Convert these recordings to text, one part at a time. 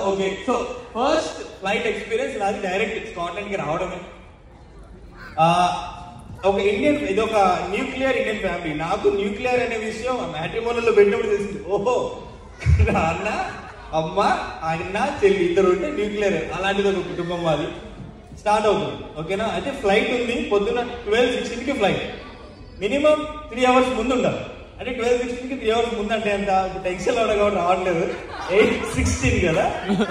Okay so first flight experience నాది direct Scotland కి రావడమే ఆ, ఒక ఇండియన్ ఇది ఒక న్యూక్లియర్ ఇండియన్ ఫ్యామిలీ నాకు న్యూక్లియర్ అనే విషయం మ్యాట్రిమోనీలో పెట్టినప్పుడు తెలిసింది ఓహో అన్న అమ్మ అన్న చెల్లి ఇద్దరు ఉంటే న్యూక్లియర్ అలాంటిది ఒక కుటుంబం మాది స్టార్ట్ అవుతుంది ఓకేనా అయితే ఫ్లైట్ ఉంది పొద్దున్న ట్వెల్వ్ సిక్స్టీన్ కి ఫ్లైట్ మినిమం త్రీ అవర్స్ ముందు ఉండాలి అంటే ట్వెల్వ్ సిక్స్టీన్ కి త్రీ అవర్స్ ముందు అంటే ఎంత ఇప్పుడు టెన్షన్ లో కాబట్టి రావట్లేదు ఎయిట్ సిక్స్టీన్ కదా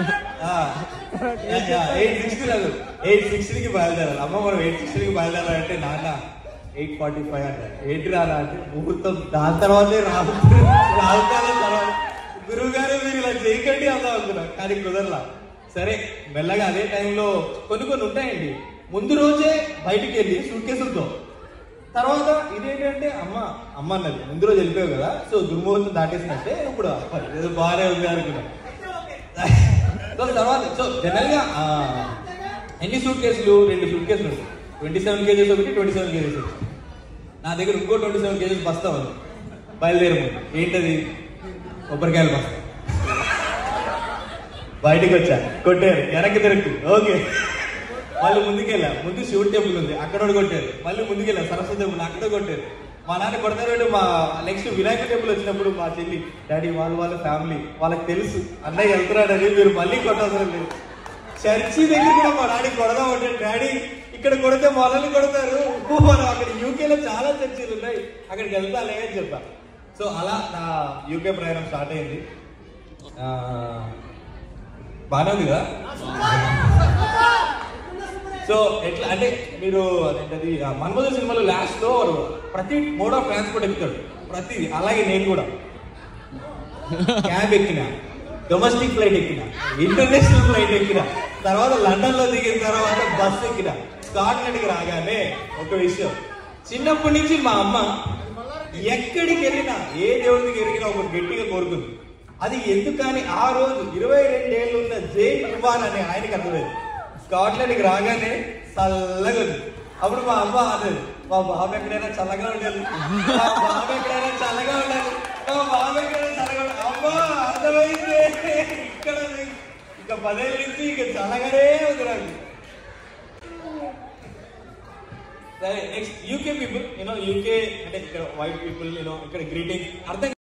ఎయిట్ సిక్స్టీన్ కాదు ఎయిట్ సిక్స్టీన్ కి బయలుదేరాలి అమ్మ మనం ఎయిట్ సిక్స్టీన్ కి బయలుదేరాలంటే నాన్న ఎయిట్ ఫార్టీ ఫైవ్ అంటే ఎయిట్ రాలా అంటే ముహూర్తం దాని తర్వాతే రాహు రాహుకాలం తర్వాత గురువు గారు మీరు ఇలా చేయకండి అందాం అనుకున్నా కానీ కుదరలా సరే మెల్లగా అదే టైంలో కొన్ని కొన్ని ఉంటాయండి ముందు రోజే బయటికి వెళ్ళి సూట్ కేసులతో తర్వాత ఇదేంటంటే అమ్మ అమ్మ అన్నది ముందు రోజు వెళ్ళిపోయావు కదా సో దుర్ముహూర్తం దాటేసినట్టే ఇప్పుడు ఏదో బాగానే ఉంది అనుకున్నా సో తర్వాత సో జనరల్ గా ఆ, ఎన్ని సూట్ కేసులు రెండు సూట్ కేసులు ఉంటాయి ట్వంటీ సెవెన్ కేజెస్ ఒకటి ట్వంటీ సెవెన్ కేజెస్ ఒకటి నా దగ్గర ఇంకో ట్వంటీ సెవెన్ కేజెస్ బస్తా ఉంది బయలుదేరే ముందు ఏంటది కొబ్బరికాయలు బస్తా బయటికి వచ్చా కొట్టారు వెనక్కి తిరుగు ఓకే మళ్ళీ ముందుకెళ్ళా ముందు శివుడి టెంపుల్ ఉంది అక్కడ ఒకటి కొట్టారు మళ్ళీ ముందుకెళ్ళా సరస్వతి టెంపుల్ అక్కడ కొట్టారు మా నాన్న కొడతారు అంటే మా నెక్స్ట్ వినాయక టెంపుల్ వచ్చినప్పుడు మా చెల్లి డాడీ వాళ్ళ వాళ్ళ ఫ్యామిలీ వాళ్ళకి తెలుసు అన్నయ్య వెళ్తున్నాడని మీరు మళ్ళీ కొట్టవసరం లేదు చర్చి దగ్గర కూడా మా డాడీ కొడదాం అంటే డాడీ ఇక్కడ కొడితే మనల్ని కొడతారు ఓ, మనం అక్కడ యూకేలో చాలా చర్చిలు ఉన్నాయి అక్కడికి వెళ్తాలే అని చెప్పా సో అలా నా యూకే ప్రయాణం స్టార్ట్ అయింది ఆ, బాగానే ఉంది కదా సో ఎట్లా అంటే మీరు అదేంటది ఆ మన్మధు సినిమాలో లాస్ట్ లో వాడు ప్రతి మోడ్ ఆఫ్ ట్రాన్స్పోర్ట్ ఎక్కుతాడు ప్రతి అలాగే నేను కూడా క్యాబ్ ఎక్కిన డొమెస్టిక్ ఫ్లైట్ ఎక్కిన ఇంటర్నేషనల్ ఫ్లైట్ ఎక్కిన తర్వాత లండన్ లో దిగిన తర్వాత బస్ ఎక్కిన స్కాట్లాండ్ కి రాగానే ఒక విషయం చిన్నప్పటి నుంచి మా అమ్మ ఎక్కడికి వెళ్ళినా ఏ దేవుడికి ఎరిగినా ఒక గట్టిగా కోరుకుంది అది ఎందుకని ఆ రోజు ఇరవై రెండేళ్ళు ఉన్న జైన్ కుమార్ అనే ఆయనకి అర్థమైంది స్కాట్లాండ్కి రాగానే చల్లగా ఉంది అప్పుడు మా అమ్మ అన్నది మా బాబు ఎక్కడైనా చల్లగా ఉండాలి మా బాబు ఎక్కడైనా చల్లగా ఉండాలి మా బాబు ఎక్కడైనా చల్లగా ఉండాలి అమ్మా అర్థమైంది ఇక్కడ ఉంది. ఇక పదేళ్ళ నుంచి ఇక చల్లగానే ఉంది నాకు సరే next UK people you know UK అంటే ఇక్కడ వైట్ పీపుల్ యూనో ఇక్కడ గ్రీటింగ్ అర్థం